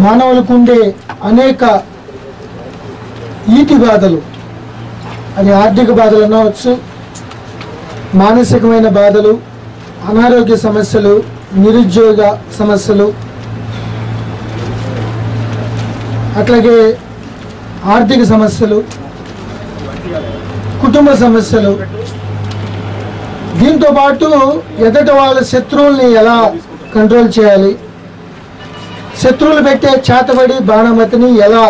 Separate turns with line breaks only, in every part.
మానవులకు ఉండే అనేక ఈతి బాధలు అది ఆర్థిక బాధలు అనవచ్చు మానసికమైన బాధలు అనారోగ్య సమస్యలు నిరుద్యోగ సమస్యలు అట్లాగే ఆర్థిక సమస్యలు కుటుంబ సమస్యలు దీంతో పాటు ఎదటి వాళ్ళ శత్రువుల్ని ఎలా కంట్రోల్ చేయాలి శత్రువులు పెట్టే చేతబడి బాణమతిని ఎలా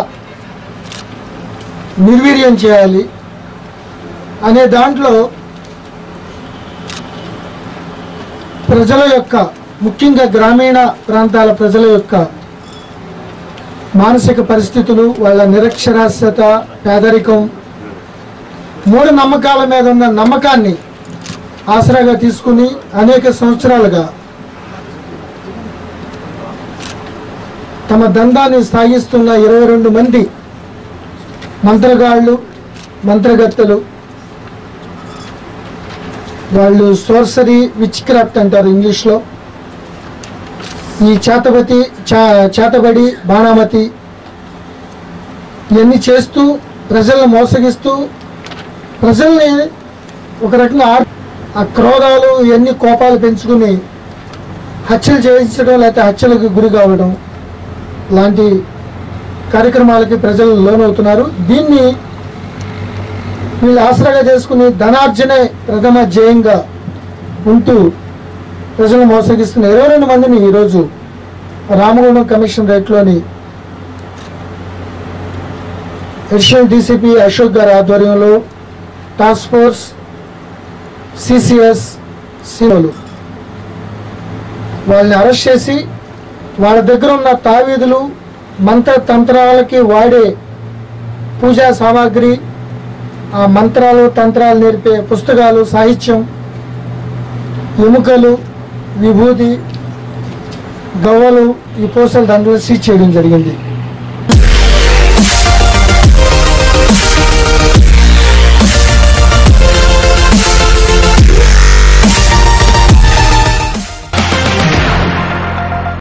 నిర్వీర్యం చేయాలి అనే దాంట్లో ప్రజల యొక్క ముఖ్యంగా గ్రామీణ ప్రాంతాల ప్రజల యొక్క మానసిక పరిస్థితులు వాళ్ళ నిరక్షరాస్యత పేదరికం మూఢ నమ్మకాల మీద ఉన్న నమ్మకాన్ని ఆసరాగా తీసుకుని అనేక సంవత్సరాలుగా తమ దందాన్ని సాగిస్తున్న ఇరవై రెండు మంది మంత్రగాళ్ళు మంత్రగత్తెలు వాళ్ళు సోర్సరీ విచ్ క్రాఫ్ట్ అంటారు ఇంగ్లీష్లో ఈ చేతబతి చా చేతబడి బాణామతి ఇవన్నీ చేస్తూ ప్రజలను మోసగిస్తూ ప్రజల్ని ఒక రకంగా ఆ- ఆ క్రోధాలు ఇవన్నీ కోపాలు పెంచుకుని హత్యలు చేయించడం లేకపోతే హత్యలకు గురి కావడం లాంటి కార్యక్రమాలకి ప్రజలు లోనవుతున్నారు దీన్ని వీళ్ళు ఆసరాగా చేసుకుని ధనార్జనే ప్రథమ ధ్యేయంగా ఉంటూ ప్రజలను మోసగిస్తున్న ఇరవై రెండు మందిని ఈరోజు రామగుండం కమిషన్ రేట్లోని అడిషనల్ డీసీపీ అశోక్ గారి ఆధ్వర్యంలో టాస్క్ ఫోర్స్ సిసిఎస్ సీఓలు వాళ్ళని అరెస్ట్ చేసి వాళ్ళ దగ్గర ఉన్న తావీదులు మంత్ర తంత్రాలకి వాడే పూజా సామాగ్రి ఆ మంత్రాలు తంత్రాలు నేర్పే పుస్తకాలు సాహిత్యం ఎముకలు విభూతి గవ్వలు ఈ పూసల దండలు సీజ్ చేయడం జరిగింది